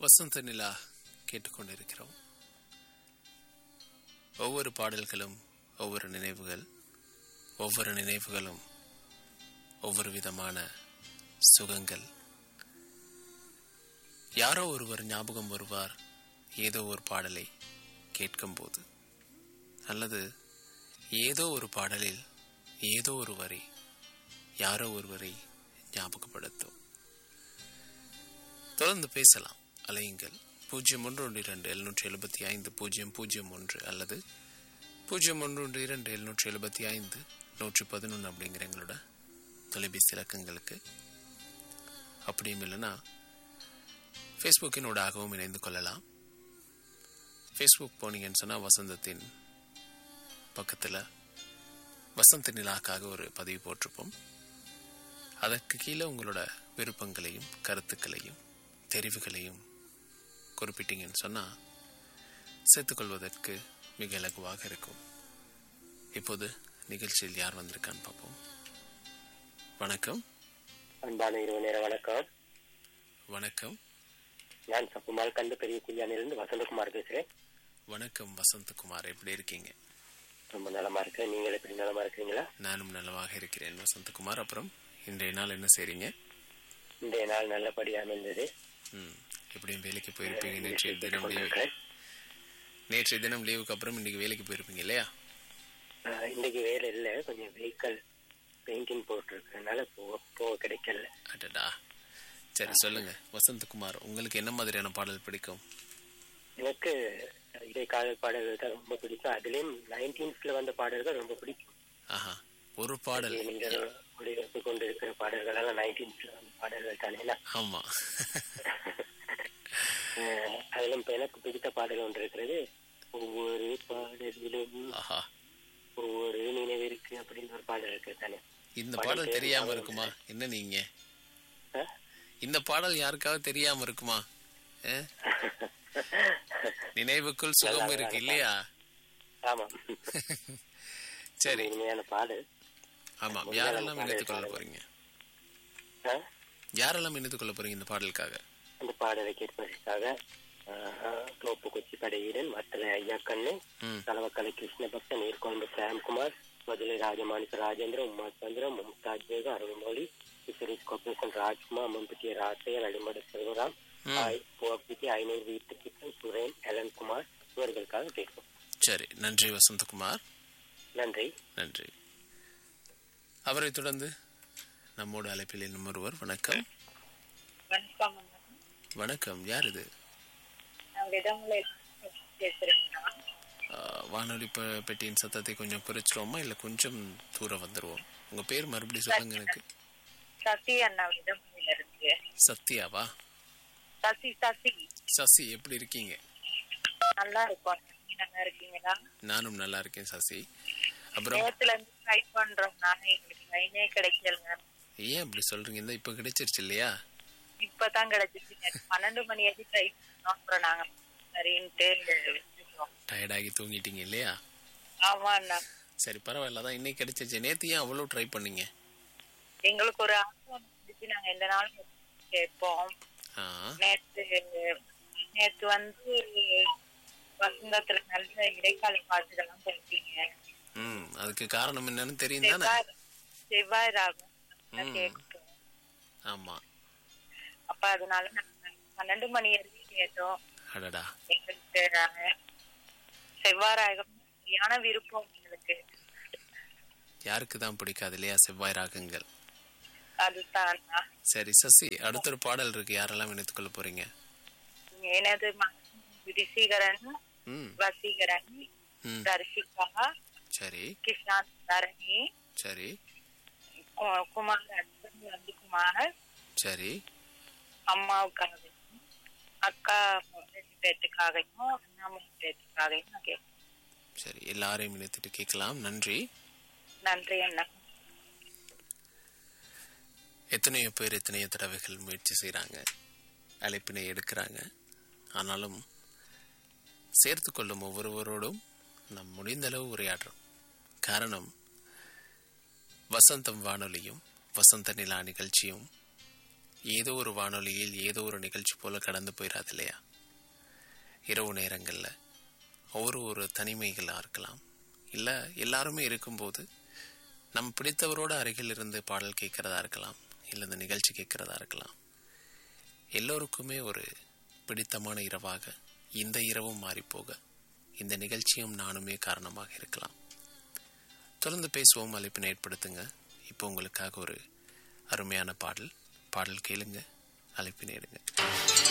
வசந்த நிலா கேட்டுக்கொண்டிருக்கிறோம் ஒவ்வொரு பாடல்களும் ஒவ்வொரு நினைவுகள் ஒவ்வொரு நினைவுகளும் ஒவ்வொரு விதமான சுகங்கள் யாரோ ஒருவர் ஞாபகம் வருவார் ஏதோ ஒரு பாடலை கேட்கும்போது அல்லது ஏதோ ஒரு பாடலில் ஏதோ ஒரு வரி யாரோ ஒருவரை ஞாபகப்படுத்தும் தொடர்ந்து பேசலாம் அலையுங்கள் பூஜ்ஜியம் ஒன்று ஒன்று இரண்டு எழுநூற்றி எழுபத்தி ஐந்து பூஜ்ஜியம் பூஜ்ஜியம் ஒன்று அல்லது பூஜ்ஜியம் ஒன்று ஒன்று இரண்டு எழுநூற்றி எழுபத்தி ஐந்து நூற்றி பதினொன்று அப்படிங்கிற எங்களோட தொலைபேசி இலக்கங்களுக்கு அப்படியும் இல்லைன்னா ஃபேஸ்புக்கினூடாகவும் இணைந்து கொள்ளலாம் ஃபேஸ்புக் போனீங்கன்னு சொன்னால் வசந்தத்தின் பக்கத்தில் வசந்த நிலாக்காக ஒரு பதிவு போட்டிருப்போம் அதற்கு கீழே உங்களோட விருப்பங்களையும் கருத்துக்களையும் தெரிவுகளையும் குறிப்பிட்டீங்கன்னு சொன்னால் சேர்த்துக்கொள்வதற்கு மிக இலகுவாக இருக்கும் இப்போது நிகழ்ச்சியில் யார் வந்திருக்கான்னு பார்ப்போம் வணக்கம் அன்பான இரவு நேர வணக்கம் வணக்கம் நான் சப்புமால் கண்டு பெரிய குஞ்சானிலிருந்து வசந்தகுமார் பேசுறேன் வணக்கம் வசந்தகுமார் எப்படி இருக்கீங்க ரொம்ப நலமா இருக்கேன் நீங்கள் எப்படி நலமா இருக்கிறீங்களா நானும் நல்லவாக இருக்கிறேன் வசந்தகுமார் அப்புறம் இன்றைய நாள் என்ன செய்றீங்க இன்றைய நாள் நல்லபடியா அமைந்தது ம் எப்படியும் வேலைக்கு போயிருப்பீங்க நேற்றைய தினம் லீவு கொண்டிருக்கிறேன். நேற்றைய தினம் லீவுக்கு அப்புறம் இன்னைக்கு வேலைக்கு போயிருப்பீங்க இல்லையா ஆஹ், இன்னைக்கு வேலை இல்ல கொஞ்சம் வெஹிக்கல் பெயிண்டிங் போட்டு இருக்கிறதுனால போக போக கிடைக்கல அடடா சரி சொல்லுங்க வசந்தகுமார் உங்களுக்கு என்ன மாதிரியான பாடல் பிடிக்கும் எனக்கு இடைக்கால பாடல்கள் தான் ரொம்ப பிடிக்கும் அதுலயும் நைன்டீன்ஸ்ல வந்த பாடல்கள் ரொம்ப பிடிக்கும் ஆஹா ஒரு பாடல் நீங்கள் ஒளிபரப்பு கொண்டு இருக்கிற பாடல்கள் எல்லாம் நைன்டீன்ஸ்ல வந்த பாடல்கள் தானே ஆமா ஆஹ், அதிலும் இப்ப எனக்கு பிடித்த பாடல் ஒன்று இருக்கிறது ஒவ்வொரு பாடலிலும் ஆஹா ஒவ்வொரு நினைவிற்கு அப்படின்னு ஒரு பாடல் இருக்கு தானே இந்த பாடல் தெரியாம இருக்குமா என்ன நீங்க ஆ? இந்த பாடல் யாருக்காவது தெரியாம இருக்குமா ஆ? நினைவுக்குள் சுகம் இருக்கு இல்லையா ஆமா சரி இனிமையான பாடல் ஆமா யாரெல்லாம் இணைத்துக் கொள்ள போறீங்க ஆ? யாரெல்லாம் இணைத்துக் கொள்ள போறீங்க இந்த பாடலுக்காக அந்த பாடலை கேட்பதற்காக ஆஹ், தோப்பு கொச்சி படையீரன் மத்தளை ஐயா கண்ணு ம் தலவக்கலை கிருஷ்ணபக்தன் நீர்கொழும்பு பிரேம்குமார் மதுரை ராஜமாணிக்க ராஜேந்திர உமா சந்திரம் மும்தாஜ் பேக அருள்மொழி பிசரிஸ் கார்பரேஷன் ராஜ்குமார் மம்பட்டிய ராசையர் அடிமட செல்வராம் ம். புவப்பிட்டி ஐநூறு வீட்டு கிருஷ்ணன் சுரேன் எலன் குமார் இவர்களுக்காக கேட்போம் சரி நன்றி வசந்தகுமார் நன்றி நன்றி அவரை தொடர்ந்து நம்மோடு அழைப்பில் இன்னும் ஒருவர் வணக்கம் வணக்கம் அண்ணா. வணக்கம் யார் இது நான் விடமுலை பேசுறேன் நான். ஆ, வானொலி பெ- பெட்டியின் சத்தத்தை கொஞ்சம் குறைச்சிருவோமா இல்லை கொஞ்சம் தூரம் வந்துருவோம் உங்க பேர் மறுபடியும் சொல்லுங்க எனக்கு சசி அண்ணா விடமுலையில இருக்கு சத்யாவா சசி சசி சசி எப்படி இருக்கீங்க நல்லா இருக்கும் நீங்க நல்லா இருக்கீங்களா நானும் நல்லா இருக்கேன் சசி அப்புறம் நேரத்துல இருந்து ட்ரை பண்றோம் நானே எங்களுக்கு லைனே கிடைக்கல ஏன் அப்படி சொல்றீங்க இந்த இப்ப கிடைச்சிருச்சு இல்லையா இப்பதான் கிடைச்சிச்சு நேத்து பன்னெண்டு மணி வரைக்கும் ட்ரை பண்ணோம் அப்புறம் நாங்க சரின்ட்டு விட்டுட்டோம். டயர்டாகி தூங்கிட்டீங்க இல்லையா ஆமா அண்ணா சரி பரவாயில்ல தான் இன்னைக்கு கிடைச்சிருச்சு நேத்து ஏன் அவ்வளோ ட்ரை பண்ணீங்க எங்களுக்கு ஒரு ஆசை வந்துச்சு நாங்க எந்த நாளும் கேட்போம் ஆ நேத்து நேத்து வந்து வசந்தத்துல நல்ல இடைக்கால பாட்டுகள்லாம் போட்டீங்க ம் அதுக்கு காரணம் என்னன்னு தெரியும் தானே செவ்வாய் செவ்வாய் ராகம் நல்லா ம். கேட்கும் ஆமா அப்ப அதனால நாங்க பன்னெண்டு மணி வரைக்கும் கேட்டோம் அடடா எங்களுக்கு நாங்க செவ்வாய் ராகம் சரியான விருப்பம் எங்களுக்கு யாருக்கு தான் பிடிக்காது இல்லையா செவ்வாய் ராகங்கள் அதுதான் அண்ணா. சரி சசி அடுத்த ஒரு பாடல் இருக்கு யாரெல்லாம் இணைத்துக் கொள்ள போறீங்க எனது மகன் ரிஷிகரன் ம் வசீகரன் ம் தர்ஷிகா சரி கிருஷ்ணாந்த் தரணி சரி கு- குமார் ஹஸ்பண்ட் வந்து குமார் சரி அம்மாவுக்காகவும் அக்கா ரெண்டு பேர்த்துக்காகவும் அண்ணா மூணு பேர்த்துக்காகவும் நான் கேட்கிறேன் சரி எல்லாரையும் இணைத்துட்டு கேட்கலாம் நன்றி நன்றி அண்ணா எத்தனையோ பேர் எத்தனையோ தடவைகள் முயற்சி செய்கிறாங்க அழைப்பினை எடுக்கிறாங்க ஆனாலும் சேர்த்து கொள்ளும் ஒவ்வொருவரோடும் நாம் முடிந்த அளவு உரையாடுறோம் காரணம் வசந்தம் வானொலியும் வசந்த நிலா நிகழ்ச்சியும் ஏதோ ஒரு வானொலியில் ஏதோ ஒரு நிகழ்ச்சி போல கடந்து போயிடாது இல்லையா இரவு நேரங்களில் ஒரு ஒரு தனிமைகளாக இருக்கலாம் இல்லை எல்லாருமே இருக்கும்போது நம்ம பிடித்தவரோட அருகில் இருந்து பாடல் கேட்கறதா இருக்கலாம் இல்லை இந்த நிகழ்ச்சி கேட்கறதா இருக்கலாம் எல்லோருக்குமே ஒரு பிடித்தமான இரவாக இந்த இரவும் மாறிப்போக இந்த நிகழ்ச்சியும் நானுமே காரணமாக இருக்கலாம் தொடர்ந்து பேசுவோம் அழைப்பினை ஏற்படுத்துங்க இப்போ உங்களுக்காக ஒரு அருமையான பாடல் பாடல் கேளுங்க அழைப்பினை எடுங்க